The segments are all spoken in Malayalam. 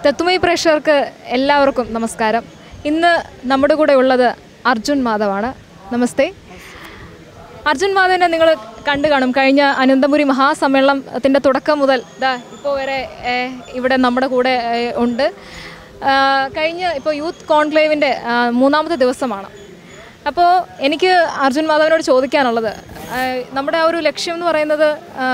തത്തുമൈ പ്രേക്ഷകർക്ക് എല്ലാവർക്കും നമസ്കാരം ഇന്ന് നമ്മുടെ കൂടെ ഉള്ളത് അർജുൻ മാധവാണ് നമസ്തേ അർജുൻ മാധവനെ നിങ്ങൾ കണ്ടു കാണും കഴിഞ്ഞ അനന്തപുരി മഹാസമ്മേളനത്തിൻ്റെ തുടക്കം മുതൽ ഇതാ ഇപ്പോൾ വരെ ഏഹ്, ഇവിടെ നമ്മുടെ കൂടെ ഏഹ്, ഉണ്ട് ആ, കഴിഞ്ഞ ഇപ്പോൾ യൂത്ത് കോൺക്ലേവിൻ്റെ ആ, മൂന്നാമത്തെ ദിവസമാണ് അപ്പോൾ എനിക്ക് അർജുൻ മാധവനോട് ചോദിക്കാനുള്ളത് ആ, നമ്മുടെ ആ ഒരു ലക്ഷ്യം എന്ന് പറയുന്നത് ആ,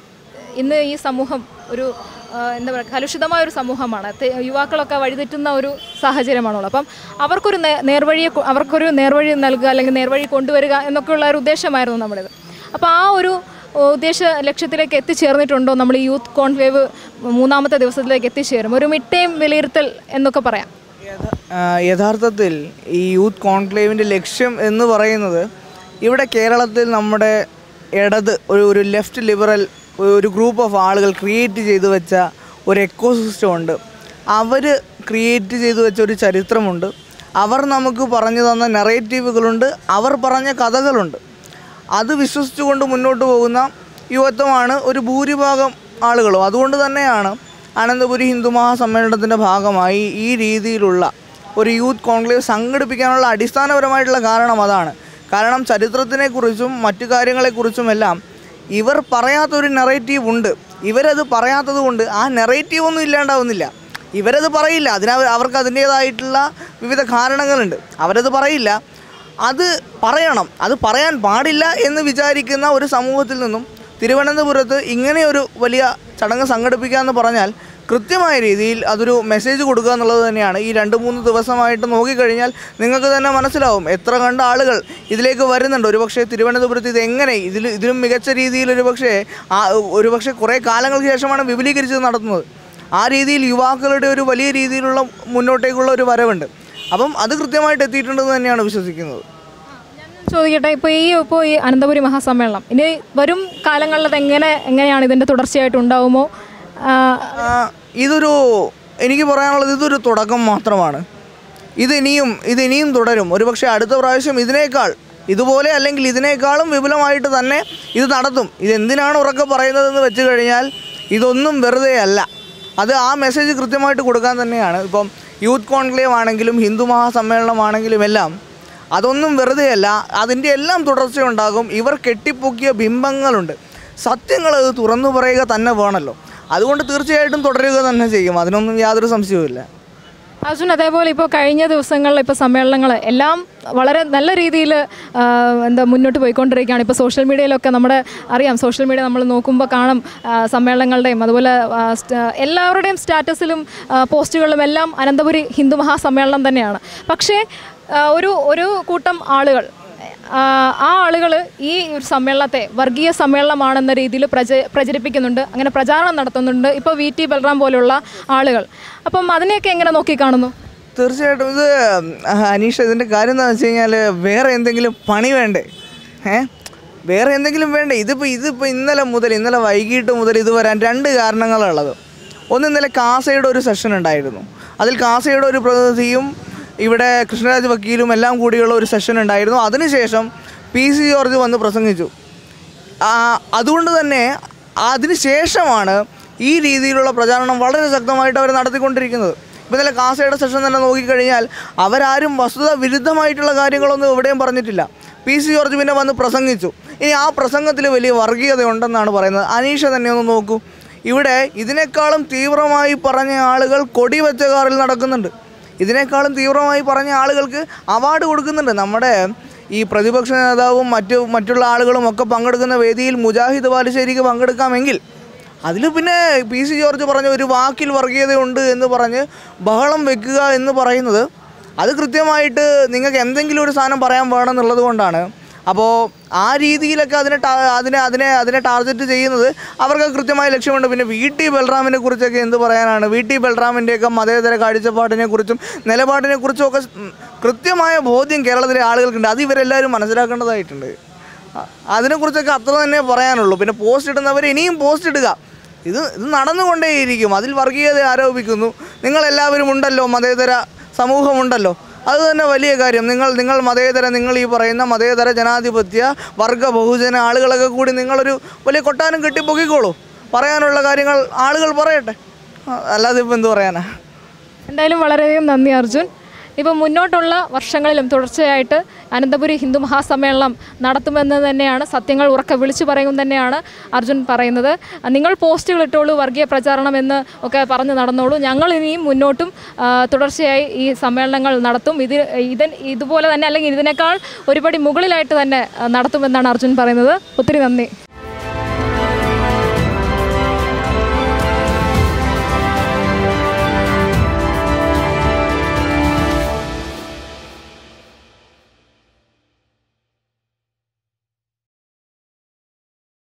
ഇന്ന് ഈ സമൂഹം ഒരു ആ, എന്താ പറയുക കലുഷിതമായ ഒരു സമൂഹമാണ് തെ- യുവാക്കളൊക്കെ വഴിതെറ്റുന്ന ഒരു സാഹചര്യമാണുള്ളത് അപ്പം അവർക്കൊരു നേ- നേർവഴിയെ കൊ- അവർക്കൊരു നേർവഴി നൽകുക അല്ലെങ്കിൽ നേർവഴി കൊണ്ടുവരിക എന്നൊക്കെയുള്ള ഒരു ഉദ്ദേശമായിരുന്നു നമ്മുടേത് അപ്പോൾ ആ ഒരു ഉദ്ദേശ ലക്ഷ്യത്തിലേക്ക് എത്തിച്ചേർന്നിട്ടുണ്ടോ നമ്മൾ ഈ യൂത്ത് കോൺക്ലേവ് മൂന്നാമത്തെ ദിവസത്തിലേക്ക് എത്തിച്ചേരും ഒരു മിഡ് വിലയിരുത്തൽ എന്നൊക്കെ പറയാം യഥ- ആ, യഥാർത്ഥത്തിൽ ഈ യൂത്ത് കോൺക്ലേവിൻ്റെ ലക്ഷ്യം എന്ന് പറയുന്നത് ഇവിടെ കേരളത്തിൽ നമ്മുടെ ഇടത് ഒരു ഒരു ലെഫ്റ്റ് ലിബറൽ ഒരു ഗ്രൂപ്പ് ഓഫ് ആളുകൾ ക്രിയേറ്റ് ചെയ്തു വെച്ച ഒരു എക്കോസിസ്റ്റം ഉണ്ട് അവർ ക്രിയേറ്റ് ചെയ്തു വെച്ച ഒരു ചരിത്രമുണ്ട് അവർ നമുക്ക് പറഞ്ഞു തന്ന നെറേറ്റീവുകളുണ്ട് അവർ പറഞ്ഞ കഥകളുണ്ട് അത് വിശ്വസിച്ചുകൊണ്ട് മുന്നോട്ട് പോകുന്ന യുവത്വമാണ് ഒരു ഭൂരിഭാഗം ആളുകളും അതുകൊണ്ട് തന്നെയാണ് അനന്തപുരി ഹിന്ദു മഹാസമ്മേളനത്തിൻ്റെ ഭാഗമായി ഈ രീതിയിലുള്ള ഒരു യൂത്ത് കോൺക്ലേവ് സംഘടിപ്പിക്കാനുള്ള അടിസ്ഥാനപരമായിട്ടുള്ള കാരണം അതാണ് കാരണം ചരിത്രത്തിനെക്കുറിച്ചും മറ്റു കാര്യങ്ങളെക്കുറിച്ചുമെല്ലാം ഇവർ പറയാത്തൊരു നെറേറ്റീവ് ഉണ്ട് ഇവരത് പറയാത്തത് കൊണ്ട് ആ നെറേറ്റീവ് ഒന്നും ഇല്ലാണ്ടാവുന്നില്ല ഇവരത് പറയില്ല അതിന് അവ- അവർക്ക് അതിൻ്റേതായിട്ടുള്ള വിവിധ കാരണങ്ങളുണ്ട് അവരത് പറയില്ല അത് പറയണം അത് പറയാൻ പാടില്ല എന്ന് വിചാരിക്കുന്ന ഒരു സമൂഹത്തിൽ നിന്നും തിരുവനന്തപുരത്ത് ഇങ്ങനെ ഒരു വലിയ ചടങ്ങ് സംഘടിപ്പിക്കുക എന്ന് പറഞ്ഞാൽ കൃത്യമായ രീതിയിൽ അതൊരു മെസ്സേജ് കൊടുക്കുക എന്നുള്ളത് തന്നെയാണ് ഈ രണ്ട് മൂന്ന് ദിവസമായിട്ട് നോക്കിക്കഴിഞ്ഞാൽ നിങ്ങൾക്ക് തന്നെ മനസ്സിലാവും എത്ര കണ്ട ആളുകൾ ഇതിലേക്ക് വരുന്നുണ്ട് ഒരുപക്ഷെ തിരുവനന്തപുരത്ത് ഇത് എങ്ങനെ ഇതിൽ ഇതിലും മികച്ച രീതിയിൽ ഒരുപക്ഷെ ആ ഒരുപക്ഷെ കുറേ കാലങ്ങൾക്ക് ശേഷമാണ് വിപുലീകരിച്ചത് നടത്തുന്നത് ആ രീതിയിൽ യുവാക്കളുടെ ഒരു വലിയ രീതിയിലുള്ള മുന്നോട്ടേക്കുള്ള ഒരു വരവുണ്ട് അപ്പം അത് കൃത്യമായിട്ട് എത്തിയിട്ടുണ്ടെന്ന് തന്നെയാണ് വിശ്വസിക്കുന്നത് ചോദിക്കട്ടെ ഇപ്പോൾ ഈ ഇപ്പോൾ ഈ അനന്തപുരി മഹാസമ്മേളനം ഇനി വരും കാലങ്ങളിൽ അത് എങ്ങനെ എങ്ങനെയാണ് ഇതിൻ്റെ തുടർച്ചയായിട്ട് ഉണ്ടാവുമോ ആ, ആ, ഇതൊരു എനിക്ക് പറയാനുള്ളത് ഇതൊരു തുടക്കം മാത്രമാണ് ഇത് ഇനിയും ഇത് ഇനിയും തുടരും ഒരുപക്ഷെ അടുത്ത പ്രാവശ്യം ഇതിനേക്കാൾ ഇതുപോലെ അല്ലെങ്കിൽ ഇതിനേക്കാളും വിപുലമായിട്ട് തന്നെ ഇത് നടത്തും ഇത് എന്തിനാണ് ഉറക്കെ പറയുന്നതെന്ന് വെച്ച് കഴിഞ്ഞാൽ ഇതൊന്നും വെറുതെ അല്ല അത് ആ മെസ്സേജ് കൃത്യമായിട്ട് കൊടുക്കാൻ തന്നെയാണ് ഇപ്പം യൂത്ത് കോൺക്ലേവ് ആണെങ്കിലും ഹിന്ദു മഹാസമ്മേളനമാണെങ്കിലും എല്ലാം അതൊന്നും വെറുതെയല്ല അതിൻ്റെ എല്ലാം തുടർച്ചയുണ്ടാകും ഇവർ കെട്ടിപ്പൊക്കിയ ബിംബങ്ങളുണ്ട് സത്യങ്ങൾ അത് തുറന്നു പറയുക തന്നെ വേണമല്ലോ അതുകൊണ്ട് തീർച്ചയായിട്ടും തുടരുക തന്നെ ചെയ്യും അതിനൊന്നും യാതൊരു സംശയവുമില്ല അർജുൻ അതേപോലെ ഇപ്പോൾ കഴിഞ്ഞ ദിവസങ്ങളിൽ ഇപ്പോൾ സമ്മേളനങ്ങൾ എല്ലാം വളരെ നല്ല രീതിയിൽ എന്താ മുന്നോട്ട് പോയിക്കൊണ്ടിരിക്കുകയാണ് ഇപ്പോൾ സോഷ്യൽ മീഡിയയിലൊക്കെ നമ്മുടെ അറിയാം സോഷ്യൽ മീഡിയ നമ്മൾ നോക്കുമ്പോൾ കാണും ആ, സമ്മേളനങ്ങളുടെയും അതുപോലെ ആ, സ്റ്റ- എല്ലാവരുടെയും സ്റ്റാറ്റസിലും ആ, പോസ്റ്റുകളിലും എല്ലാം അനന്തപുരി ഹിന്ദു മഹാസമ്മേളനം തന്നെയാണ് പക്ഷേ ആ, ഒരു ഒരു കൂട്ടം ആളുകൾ ആ, ആ ആളുകൾ ഈ ഒരു സമ്മേളനത്തെ വർഗീയ സമ്മേളനമാണെന്ന രീതിയിൽ പ്രച പ്രചരിപ്പിക്കുന്നുണ്ട് അങ്ങനെ പ്രചാരണം നടത്തുന്നുണ്ട് ഇപ്പോൾ വി ടി ബൽറാം പോലുള്ള ആളുകൾ അപ്പം അതിനെയൊക്കെ എങ്ങനെ നോക്കിക്കാണുന്നു തീർച്ചയായിട്ടും ഇത് അനീഷ ഇതിൻ്റെ കാര്യം എന്താണെന്ന് വെച്ച് കഴിഞ്ഞാൽ വേറെ എന്തെങ്കിലും പണി വേണ്ടേ ഏ വേറെ എന്തെങ്കിലും വേണ്ടേ ഇതിപ്പോൾ ഇതിപ്പോൾ ഇന്നലെ മുതൽ ഇന്നലെ വൈകിട്ട് മുതൽ ഇത് വരാൻ രണ്ട് കാരണങ്ങളുള്ളത് ഒന്ന് ഇന്നലെ കാസയുടെ ഒരു സെഷൻ ഉണ്ടായിരുന്നു അതിൽ കാസയുടെ ഒരു പ്രതിനിധിയും ഇവിടെ കൃഷ്ണരാജ് വക്കീലും എല്ലാം കൂടിയുള്ള ഒരു സെഷൻ ഉണ്ടായിരുന്നു അതിനുശേഷം പി സി ജോർജ് വന്ന് പ്രസംഗിച്ചു ആ, അതുകൊണ്ട് തന്നെ അതിന് ശേഷമാണ് ഈ രീതിയിലുള്ള പ്രചാരണം വളരെ ശക്തമായിട്ട് അവർ നടത്തിക്കൊണ്ടിരിക്കുന്നത് ഇപ്പോൾ ഇന്നലെ കാസയുടെ സെഷൻ തന്നെ നോക്കിക്കഴിഞ്ഞാൽ അവരാരും വസ്തുത വിരുദ്ധമായിട്ടുള്ള കാര്യങ്ങളൊന്നും എവിടെയും പറഞ്ഞിട്ടില്ല പി സി ജോർജ് പിന്നെ വന്ന് പ്രസംഗിച്ചു ഇനി ആ പ്രസംഗത്തിൽ വലിയ വർഗീയത ഉണ്ടെന്നാണ് പറയുന്നത് അനീഷ തന്നെ ഒന്ന് നോക്കൂ ഇവിടെ ഇതിനേക്കാളും തീവ്രമായി പറഞ്ഞ ആളുകൾ കൊടി വെച്ച കാറിൽ നടക്കുന്നുണ്ട് ഇതിനേക്കാളും തീവ്രമായി പറഞ്ഞ ആളുകൾക്ക് അവാർഡ് കൊടുക്കുന്നുണ്ട് നമ്മുടെ ഈ പ്രതിപക്ഷ നേതാവും മറ്റു മറ്റുള്ള ആളുകളും ഒക്കെ പങ്കെടുക്കുന്ന വേദിയിൽ മുജാഹിദ് ബാലുശ്ശേരിക്ക് പങ്കെടുക്കാമെങ്കിൽ അതിൽ പിന്നെ പി സി ജോർജ് പറഞ്ഞ ഒരു വാക്കിൽ വർഗീയതയുണ്ട് എന്ന് പറഞ്ഞ് ബഹളം വെക്കുക എന്ന് പറയുന്നത് അത് കൃത്യമായിട്ട് നിങ്ങൾക്ക് എന്തെങ്കിലും ഒരു സാധനം പറയാൻ വേണമെന്നുള്ളത് കൊണ്ടാണ് അപ്പോൾ ആ രീതിയിലൊക്കെ അതിനെ ടാ- അതിനെ അതിനെ അതിനെ ടാർഗറ്റ് ചെയ്യുന്നത് അവർക്ക് കൃത്യമായ ലക്ഷ്യമുണ്ട് പിന്നെ വി ടി ബൽറാമിനെ കുറിച്ചൊക്കെ എന്ത് പറയാനാണ് വി ടി ബൽറാമിൻ്റെയൊക്കെ മതേതര കാഴ്ചപ്പാടിനെ കുറിച്ചും നിലപാടിനെ കുറിച്ചും ഒക്കെ ഉം, കൃത്യമായ ബോധ്യം കേരളത്തിലെ ആളുകൾക്കുണ്ട് അത് ഇവരെല്ലാവരും മനസ്സിലാക്കേണ്ടതായിട്ടുണ്ട് അ- അതിനെക്കുറിച്ചൊക്കെ അത്ര തന്നെ പറയാനുള്ളൂ പിന്നെ പോസ്റ്റ് ഇടുന്നവർ ഇനിയും പോസ്റ്റ് ഇടുക ഇത് ഇത് നടന്നുകൊണ്ടേയിരിക്കും അതിൽ വർഗീയത ആരോപിക്കുന്നു നിങ്ങളെല്ലാവരും ഉണ്ടല്ലോ മതേതര സമൂഹമുണ്ടല്ലോ അത് തന്നെ വലിയ കാര്യം നിങ്ങൾ നിങ്ങൾ മതേതര നിങ്ങൾ ഈ പറയുന്ന മതേതര ജനാധിപത്യ വർഗ ബഹുജന ആളുകളൊക്കെ കൂടി നിങ്ങളൊരു വലിയ കൊട്ടാരം കെട്ടി പൊക്കിക്കോളൂ പറയാനുള്ള കാര്യങ്ങൾ ആളുകൾ പറയട്ടെ ആ, അല്ലാതെ ഇപ്പം എന്ത് പറയാനാ എന്തായാലും വളരെയധികം നന്ദി അർജുൻ ഇപ്പം മുന്നോട്ടുള്ള വർഷങ്ങളിലും തുടർച്ചയായിട്ട് അനന്തപുരി ഹിന്ദു മഹാസമ്മേളനം നടത്തുമെന്ന് തന്നെയാണ് സത്യങ്ങൾ ഉറക്കെ വിളിച്ചു പറയും തന്നെയാണ് അർജുൻ പറയുന്നത് നിങ്ങൾ പോസ്റ്റുകൾ ഇട്ടോളൂ വർഗീയ പ്രചാരണം എന്ന് ഒക്കെ പറഞ്ഞ് നടന്നോളൂ ഞങ്ങൾ ഇനിയും മുന്നോട്ടും ആ, തുടർച്ചയായി ഈ സമ്മേളനങ്ങൾ നടത്തും ഇത് ഇതിൻ ഇതുപോലെ തന്നെ അല്ലെങ്കിൽ ഇതിനേക്കാൾ ഒരുപടി മുകളിലായിട്ട് തന്നെ ആ, നടത്തുമെന്നാണ് അർജുൻ പറയുന്നത് ഒത്തിരി നന്ദി